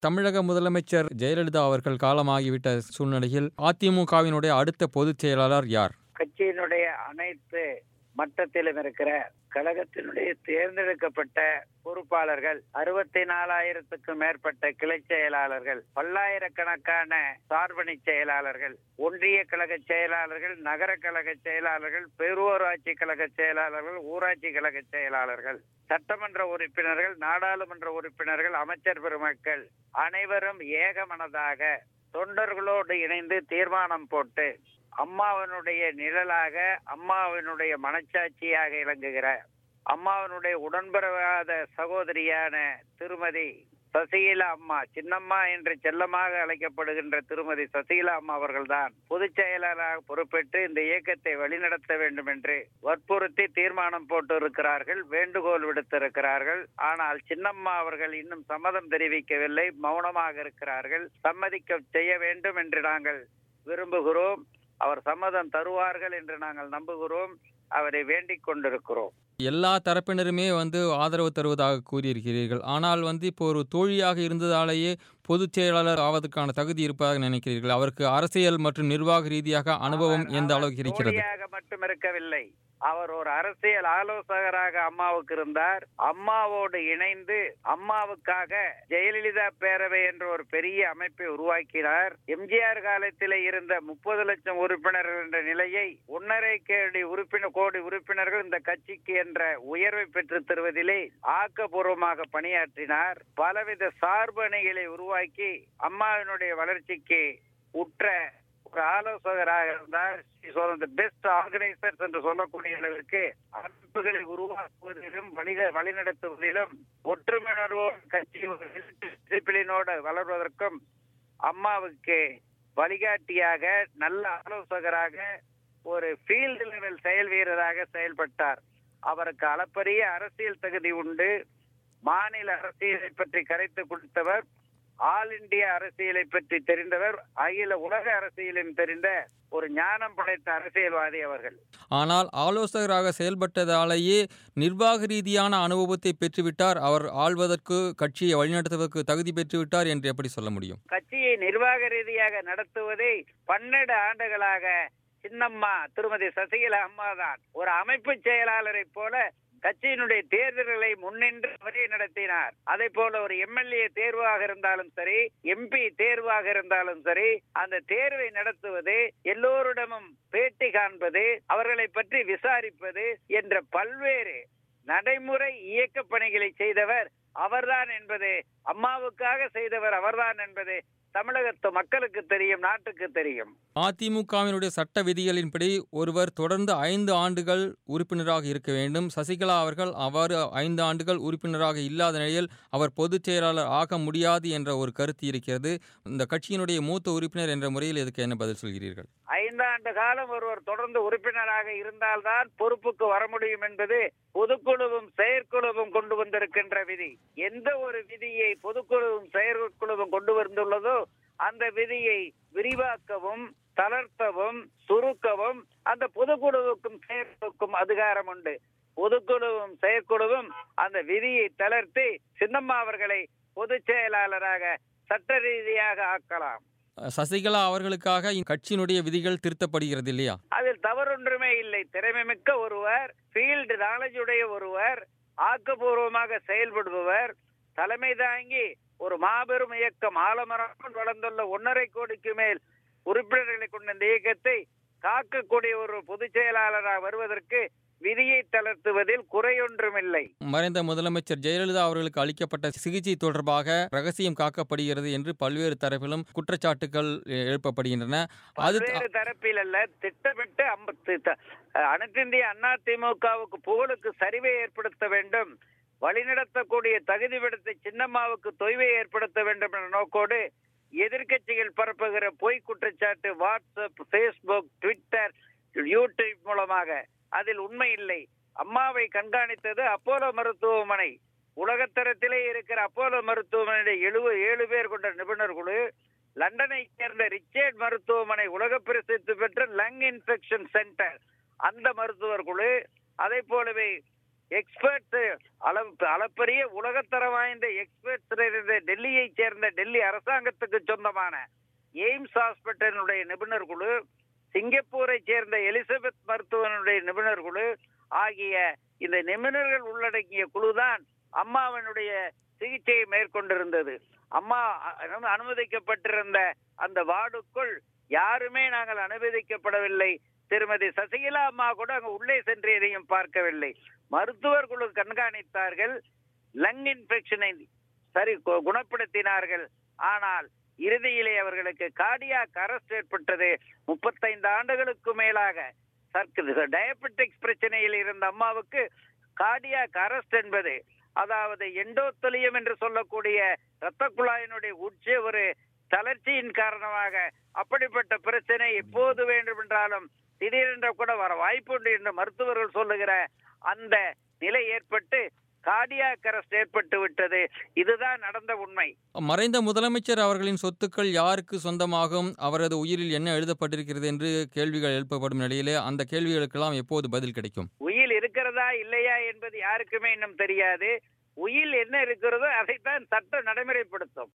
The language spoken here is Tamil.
தமிழக முதலமைச்சர் ஜெயலலிதா அவர்கள் காலமாகிவிட்ட சூழ்நிலையில் அதிமுகவினுடைய அடுத்த பொதுச் செயலாளர் யார் கட்சியினுடைய அனைத்து மட்டத்திலும் இருக்கிற கழகத்தினுடைய தேர்ந்தெடுக்கப்பட்ட பொறுப்பாளர்கள் அறுபத்தி நாலாயிரத்துக்கும் மேற்பட்ட கிளை செயலாளர்கள் பல்லாயிரக்கணக்கான சார்பணி செயலாளர்கள் ஒன்றிய கழக செயலாளர்கள் நகர கழக செயலாளர்கள் பேரூராட்சி கழக செயலாளர்கள் ஊராட்சி கழக செயலாளர்கள் சட்டமன்ற உறுப்பினர்கள் நாடாளுமன்ற உறுப்பினர்கள் அமைச்சர் பெருமக்கள் அனைவரும் ஏகமனதாக தொண்டர்களோடு இணைந்து தீர்மானம் போட்டு அம்மாவனுடைய நிழலாக அம்மாவினுடைய மனச்சாட்சியாக இறங்குகிற அம்மாவனுடைய உடன்பெறாத சகோதரியான திருமதி சசிகலா அம்மா சின்னம்மா என்று செல்லமாக அழைக்கப்படுகின்ற திருமதி சசிகலா அம்மா அவர்கள்தான் பொதுச் செயலாளராக பொறுப்பேற்று இந்த இயக்கத்தை வழிநடத்த வேண்டும் என்று வற்புறுத்தி தீர்மானம் போட்டு இருக்கிறார்கள் வேண்டுகோள் விடுத்திருக்கிறார்கள் ஆனால் சின்னம்மா அவர்கள் இன்னும் சம்மதம் தெரிவிக்கவில்லை மௌனமாக இருக்கிறார்கள் சம்மதிக்க செய்ய வேண்டும் என்று நாங்கள் விரும்புகிறோம் அவர் சம்மதம் தருவார்கள் என்று நாங்கள் நம்புகிறோம் அவரை வேண்டிக் கொண்டிருக்கிறோம் எல்லா தரப்பினருமே வந்து ஆதரவு தருவதாக கூறியிருக்கிறீர்கள் ஆனால் வந்து இப்போ ஒரு தோழியாக இருந்ததாலேயே பொதுச் செயலாளர் ஆவதற்கான தகுதி இருப்பதாக நினைக்கிறீர்கள் அவருக்கு அரசியல் மற்றும் நிர்வாக ரீதியாக அனுபவம் அவர் எந்த அவர் அளவுக்கு இருக்கிறது தோழியாக மட்டும் இருக்கவில்லை அவர் ஒரு அரசியல் ஆலோசகராக அம்மாவுக்கு இருந்தார் அம்மாவோடு இணைந்து அம்மாவுக்காக ஜெயலலிதா பேரவை என்ற ஒரு பெரிய அமைப்பை உருவாக்கினார் எம்ஜிஆர் காலத்திலே இருந்த முப்பது லட்சம் உறுப்பினர்கள் என்ற நிலையை ஒன்னரை கோடி உறுப்பினர் கோடி உறுப்பினர்கள் இந்த கட்சிக்கு என்ற உயர்வை பெற்றுத் தருவதிலே ஆக்கப்பூர்வமாக பணியாற்றினார் பலவித சார்பு அணிகளை உருவாக்கி அம்மாவினுடைய வளர்ச்சிக்கு உற்ற ஒரு ஆலோசகராக இருந்தார் பெஸ்ட் ஆர்கனைசர்ஸ் என்று சொல்லக்கூடிய அளவிற்கு அமைப்புகளை உருவாக்குவதிலும் வழி வழிநடத்துவதிலும் ஒற்றுமையுணர்வோடு கட்சி ஒரு டிசிப்ளினோடு வளர்வதற்கும் அம்மாவுக்கு வழிகாட்டியாக நல்ல ஆலோசகராக ஒரு ஃபீல்டு லெவல் செயல் வீரராக செயல்பட்டார் அவருக்கு அளப்பரிய அரசியல் தகுதி உண்டு மாநில அரசியலை பற்றி கரைத்து கொடுத்தவர் ஆல் இந்தியா அரசியலை பற்றி தெரிந்தவர் அகில உலக அரசியலும் தெரிந்த ஒரு ஞானம் படைத்த அரசியல்வாதி அவர்கள் ஆனால் ஆலோசகராக செயல்பட்டதாலேயே நிர்வாக ரீதியான அனுபவத்தை பெற்றுவிட்டார் அவர் ஆள்வதற்கு கட்சியை வழிநடத்துவதற்கு தகுதி பெற்றுவிட்டார் என்று எப்படி சொல்ல முடியும் கட்சியை நிர்வாக ரீதியாக நடத்துவதை பன்னெண்டு ஆண்டுகளாக சின்னம்மா திருமதி சசிகலா அம்மா தான் ஒரு அமைப்பு செயலாளரை போல கட்சியினுடைய தேர்தல்களை முன்னின்று அவரே நடத்தினார் அதே போல ஒரு எம்எல்ஏ தேர்வாக இருந்தாலும் சரி எம்பி தேர்வாக இருந்தாலும் சரி அந்த தேர்வை நடத்துவது எல்லோரிடமும் பேட்டி காண்பது அவர்களை பற்றி விசாரிப்பது என்ற பல்வேறு நடைமுறை இயக்க பணிகளை செய்தவர் அவர்தான் என்பது அம்மாவுக்காக செய்தவர் அவர்தான் என்பது தமிழகத்து மக்களுக்கு தெரியும் நாட்டுக்கு தெரியும் அதிமுகவினுடைய சட்ட விதிகளின்படி ஒருவர் தொடர்ந்து ஐந்து ஆண்டுகள் உறுப்பினராக இருக்க வேண்டும் சசிகலா அவர்கள் அவ்வாறு ஐந்து ஆண்டுகள் உறுப்பினராக இல்லாத நிலையில் அவர் பொதுச் செயலாளர் ஆக முடியாது என்ற ஒரு கருத்து இருக்கிறது இந்த கட்சியினுடைய மூத்த உறுப்பினர் என்ற முறையில் இதுக்கு என்ன பதில் சொல்கிறீர்கள் ஐந்தாண்டு காலம் ஒருவர் தொடர்ந்து உறுப்பினராக இருந்தால்தான் பொறுப்புக்கு வர முடியும் என்பது பொதுக்குழுவும் செயற்குழுவும் கொண்டு வந்திருக்கின்ற விதி எந்த ஒரு விதியை பொதுக்குழுவும் செயற்குழுவும் கொண்டு வந்துள்ளதோ அந்த விதியை விரிவாக்கவும் தளர்த்தவும் சுருக்கவும் அந்த பொதுக்குழுவுக்கும் செயற்குழுவுக்கும் அதிகாரம் உண்டு பொதுக்குழுவும் செயற்குழுவும் அந்த விதியை தளர்த்தி சின்னம்மா அவர்களை பொதுச் செயலாளராக சட்ட ரீதியாக ஆக்கலாம் சசிகலா அவர்களுக்காக கட்சியினுடைய விதிகள் திருத்தப்படுகிறது இல்லையா அதில் தவறொன்றுமே இல்லை திறமை மிக்க ஒருவர் ஃபீல்டு நாலேஜ் உடைய ஒருவர் ஆக்கப்பூர்வமாக செயல்படுபவர் தலைமை தாங்கி ஒரு மாபெரும் இயக்கம் ஆலமரம் வளர்ந்துள்ள ஒன்னரை கோடிக்கு மேல் உறுப்பினர்களை கொண்ட இந்த இயக்கத்தை காக்கக்கூடிய ஒரு பொதுச் செயலாளராக வருவதற்கு விதியை தளர்த்துவதில் குறையொன்றுமில்லை மறைந்த முதலமைச்சர் ஜெயலலிதா அவர்களுக்கு அளிக்கப்பட்ட சிகிச்சை தொடர்பாக ரகசியம் காக்கப்படுகிறது என்று பல்வேறு தரப்பிலும் குற்றச்சாட்டுகள் எழுப்பப்படுகின்றன அது பல்வேறு தரப்பில் அல்ல திட்டமிட்டு அம்பத்து த- அனைத்து இந்திய அண்ணா திமுகவுக்கு புகழுக்கு சரிவை ஏற்படுத்த வேண்டும் வழிநடத்தக்கூடிய தகுதி விடுத்த சின்னம்மாவுக்கு தொய்வை ஏற்படுத்த வேண்டும் என்ற நோக்கோடு எதிர்க்கட்சிகள் பரப்புகிற பொய் குற்றச்சாட்டு வாட்ஸ்அப் ஃபேஸ்புக் ட்விட்டர் யூடியூப் மூலமாக அதில் உண்மை இல்லை அம்மாவை கண்காணித்தது அப்போலோ மருத்துவமனை உலகத்தரத்திலே இருக்கிற அப்போலோ மருத்துவமனை எழுபது ஏழு பேர் கொண்ட நிபுணர் குழு லண்டனை சேர்ந்த ரிச்சர்ட் மருத்துவமனை உலக பிரசித்தி பெற்ற லங் இன்ஃபெக்ஷன் சென்டர் அந்த மருத்துவர் குழு அதே போலவே எக்ஸ்பர்ட்ஸ் அளவு அளப்பரிய உலகத்தரம் வாய்ந்த எக்ஸ்பர்ட்ஸ் இருந்த டெல்லியை சேர்ந்த டெல்லி அரசாங்கத்துக்கு சொந்தமான எய்ம்ஸ் ஹாஸ்பிட்டலினுடைய நிபுணர் குழு சிங்கப்பூரை சேர்ந்த எலிசபெத் மருத்துவனுடைய நிபுணர் குழு ஆகிய இந்த நிபுணர்கள் உள்ளடங்கிய குழுதான் அம்மாவனுடைய சிகிச்சையை மேற்கொண்டிருந்தது அம்மா அ- அனுமதிக்கப்பட்டிருந்த அந்த வார்டுக்குள் யாருமே நாங்கள் அனுமதிக்கப்படவில்லை திருமதி சசிகலா அம்மா கூட அங்கு உள்ளே சென்று எதையும் பார்க்கவில்லை மருத்துவர் குழு கண்காணித்தார்கள் லங் இன்ஃபெக்ஷனை சரி கு- குணப்படுத்தினார்கள் ஆனால் இறுதியிலே அவர்களுக்கு கார்டியாக் அரஸ்ட் ஏற்பட்டது முப்பத்தைந்து ஆண்டுகளுக்கு மேலாக டயபெட்டிக்ஸ் பிரச்சனையில் இருந்த அம்மாவுக்கு கார்டியாக் அரஸ்ட் என்பது அதாவது எண்டோத்தலியம் என்று சொல்லக்கூடிய இரத்த குழாயினுடைய உச்ச ஒரு தளர்ச்சியின் காரணமாக அப்படிப்பட்ட பிரச்சனை எப்போது வேண்டுமென்றாலும் திடீரென்று கூட வர வாய்ப்புண்டு என்று மருத்துவர்கள் சொல்லுகிற அந்த நிலை ஏற்பட்டு கார்டியாக் அரஸ்ட் ஏற்பட்டு விட்டது இதுதான் நடந்த உண்மை மறைந்த முதலமைச்சர் அவர்களின் சொத்துக்கள் யாருக்கு சொந்தமாகும் அவரது உயிரில் என்ன எழுதப்பட்டிருக்கிறது என்று கேள்விகள் எழுப்பப்படும் நிலையிலே அந்த கேள்விகளுக்கெல்லாம் எப்போது பதில் கிடைக்கும் உயில் இருக்கிறதா இல்லையா என்பது யாருக்குமே இன்னும் தெரியாது உயில் என்ன இருக்கிறதோ அதைத்தான் சட்டம் நடைமுறைப்படுத்தும்